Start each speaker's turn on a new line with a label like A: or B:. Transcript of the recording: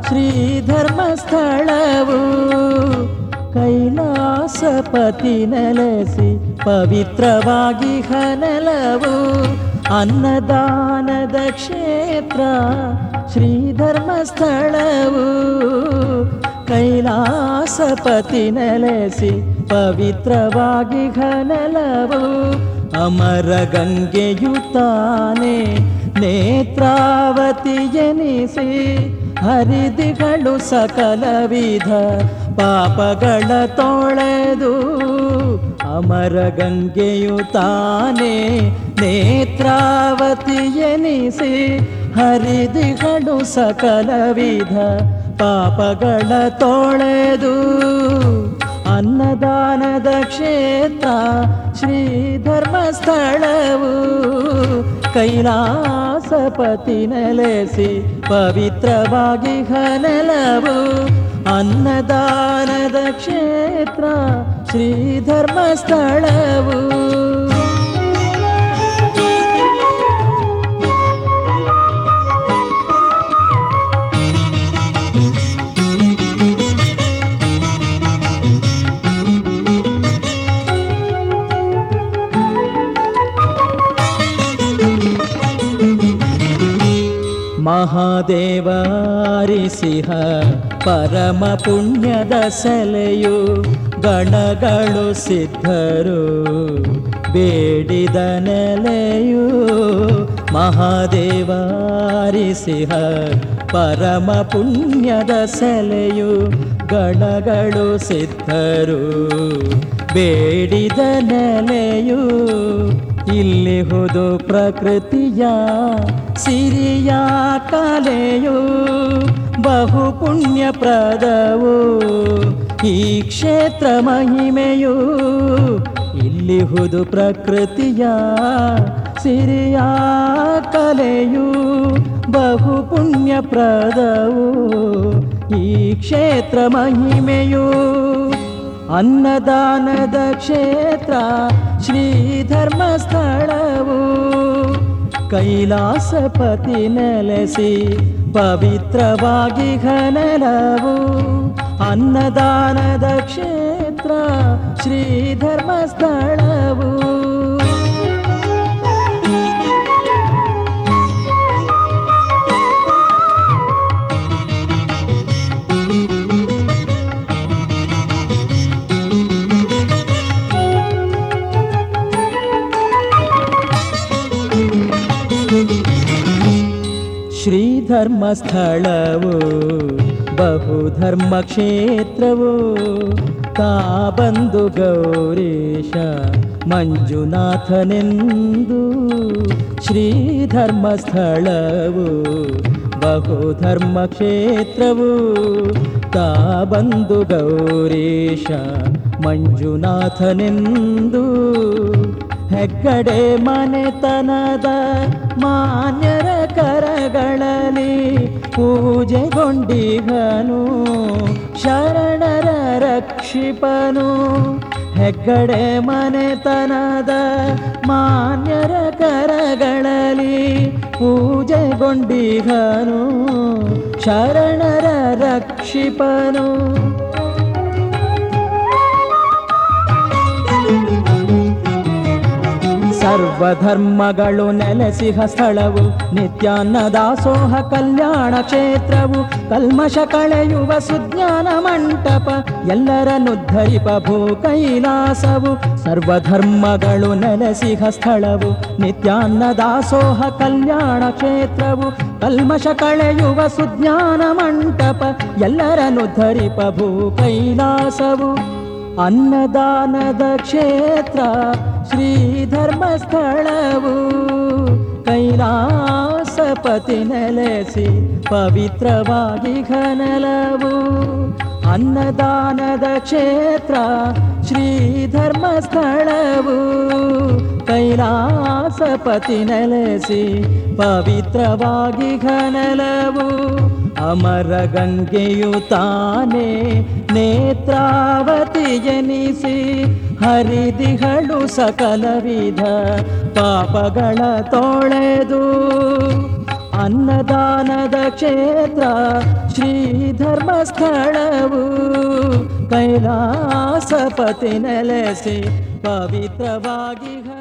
A: ಶ್ರೀಧರ್ಮಸ್ಥಳವು ಕೈಲಾಸಪತಿ ನೆಲೆಸಿ ಪವಿತ್ರವಾಗಿ ಹನಲವು ಅನ್ನದಾನದ ಕ್ಷೇತ್ರ ಶ್ರೀಧರ್ಮಸ್ಥಳವು ಕೈಲಾಸಪತಿ ನೆಲೆಸಿ ಪವಿತ್ರವಾಗಿ ಘನಲವು ಅಮರ ಗಂಗೆಯು ತಾನೆ ನೇತ್ರಾವತಿ ಎನಿಸಿ ಹರಿದಿಗಳು ಸಕಲ ವಿಧ ಪಾಪಗಳ ತೊಳೆದು ಅಮರ ಗಂಗೆಯು ತಾನೆ ನೇತ್ರಾವತಿ ಎನಿಸಿ ಹರಿದಿಗಳು ಸಕಲ ವಿಧ ಪಾಪಗಳ ತೊಳೆದು ಅನ್ನದಾನದ ಕ್ಷೇತ್ರ ಶ್ರೀ ಧರ್ಮಸ್ಥಳವು ಕೈಲಾಸಪತಿ ನೆಲೆಸಿ ಪವಿತ್ರವಾಗಿ ಹನಲವು ಅನ್ನದಾನದ ಕ್ಷೇತ್ರ ಶ್ರೀ ಧರ್ಮಸ್ಥಳವು ಮಹಾದೇವಾರಿಸಿಹ ಪರಮ ಪುಣ್ಯದ ಸೆಲೆಯು ಗಣಗಳು ಸಿದ್ಧರು ಬೇಡಿದ ನೆಲೆಯು ಮಹಾದೇವಾರಿಸಿಹ ಪರಮ ಪುಣ್ಯದ ಸೆಲೆಯು ಗಣಗಳು ಸಿದ್ಧರು ಬೇಡಿದ ನೆಲೆಯು ಇಲ್ಲಿ ಹುದು ಪ್ರಕೃತಿಯ ಸಿರಿಯ ಕಲೆಯು ಬಹು ಪುಣ್ಯ ಪ್ರದವು ಈ ಕ್ಷೇತ್ರ ಮಹಿಮೆಯು ಇಲ್ಲಿ ಹುದು ಪ್ರಕೃತಿಯ ಸಿರಿಯ ಕಲೆಯು ಬಹು ಪುಣ್ಯ ಪ್ರದವು ಈ ಕ್ಷೇತ್ರ ಮಹಿಮೆಯು ಅನ್ನದಾನದ ಕ್ಷೇತ್ರ ಶ್ರೀ ಧರ್ಮಸ್ಥಳವು ಕೈಲಾಸಪತಿ ನೆಲೆಸಿ ಪವಿತ್ರವಾಗಿ ಘನಲವು ಅನ್ನದಾನದ ಕ್ಷೇತ್ರ ಶ್ರೀ ಧರ್ಮಸ್ಥಳವು ಶ್ರೀಧರ್ಮಸ್ಥಳವು ಬಹುಧರ್ಮ ಕ್ಷೇತ್ರವು ತಾ ಬಂದು ಗೌರೀಶ ಮಂಜುನಾಥನೆಂದು ಶ್ರೀಧರ್ಮಸ್ಥಳವು ಬಹುಧರ್ಮ ಕ್ಷೇತ್ರವು ತಾ ಬಂದು ಗೌರೀಶ ಮಂಜುನಾಥನೆಂದು ಹೆಗ್ಗಡೆ ಮನೆತನದ ಮಾನ್ಯರ ಕರಗಳಲ್ಲಿ ಪೂಜೆಗೊಂಡಿಗನು ಶರಣರ ರಕ್ಷಿಪನು ಹೆಗ್ಗಡೆ ಮನೆತನದ ಮಾನ್ಯರ ಕರಗಳಲ್ಲಿ ಪೂಜೆಗೊಂಡಿಗನು ಶರಣರ ರಕ್ಷಿಪನು ಸರ್ವಧರ್ಮಗಳು ನೆಲೆಸಿಹ ಸ್ಥಳವು ನಿತ್ಯಾನ್ನ ದಾಸೋಹ ಕಲ್ಯಾಣ ಕ್ಷೇತ್ರವು ಕಲ್ಮಶ ಕಳೆಯುವ ಸುಜ್ಞಾನ ಮಂಟಪ ಎಲ್ಲರನ್ನುದ್ಧರಿಪ ಭೂ ಕೈಲಾಸವು ಸರ್ವಧರ್ಮಗಳು ನೆಲೆಸಿಹ ಸ್ಥಳವು ನಿತ್ಯಾನ್ನ ದಾಸೋಹ ಕಲ್ಯಾಣ ಕ್ಷೇತ್ರವು ಕಲ್ಮಶ ಕಳೆಯುವ ಸುಜ್ಞಾನ ಮಂಟಪ ಎಲ್ಲರನ್ನುದ್ಧರಿಪ ಭೂ ಕೈಲಾಸವು ಅನ್ನದಾನದ ಕ್ಷೇತ್ರ ಶ್ರೀ ಧರ್ಮಸ್ಥಳವು ಕೈಲಾಸಪತಿ ನೆಲೆಸಿ ಪವಿತ್ರವಾಗಿ ಘನಲವು ಅನ್ನದಾನದ ಕ್ಷೇತ್ರ ಶ್ರೀ ಧರ್ಮಸ್ಥಳವು ಕೈಲಾಸಪತಿ ನೆಲೆಸಿ ಪವಿತ್ರವಾಗಿ ಘನಲವು ಅಮರ ಗಂಗೆಯು ತಾನೇ ನೇತ್ರಾವತಿ ಜನಿಸಿ ಹರಿದಿಗಳು ಸಕಲ ವಿಧ ಪಾಪಗಳ ತೊಳೆದು ಅನ್ನದಾನದ ಕ್ಷೇತ್ರ ಶ್ರೀ ಧರ್ಮಸ್ಥಳವು ಕೈಲಾಸಪತಿ ನೆಲೆಸಿ ಪವಿತ್ರವಾಗಿ